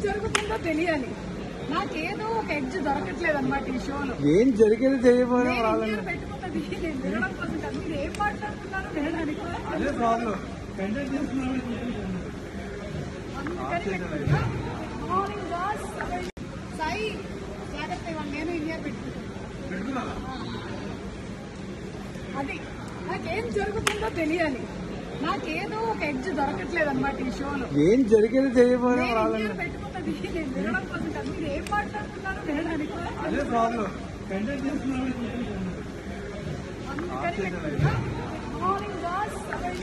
జరుగుతుందో తెలియాలి నాకేదో ఒక ఎడ్జ్ దొరకట్లేదు అనమాట ఈ షోలో ఏం జరిగేది తెలియకపోయినా నేను ప్రాబ్లం ఇండియా పెట్టుకున్నది నేను వినడం కోసం కాదు మీరు ఏం మాట్లాడుతున్నారో వినడానికి అదే ప్రాబ్లం మార్నింగ్ బాస్ సాయి జాగ్రత్త ఇవాళ నేను ఇండియా పెట్టుకుంటాను అది నాకేం జరుగుతుందో తెలియాలి నాకేదో ఒక ఎడ్జ్ దొరకట్లేదు అనమాట ఈ షోలో ఏం జరిగేది తెలియకపోయినా నేను ప్రాబ్లం ఇండియా పెట్టుకున్నది నేను వినడం కోసం కాదు మీరు ఏం మాట్లాడుతున్నారో వినడానికి అదే ప్రాబ్లం అందుకని పెట్టుకుంటా. Morning boss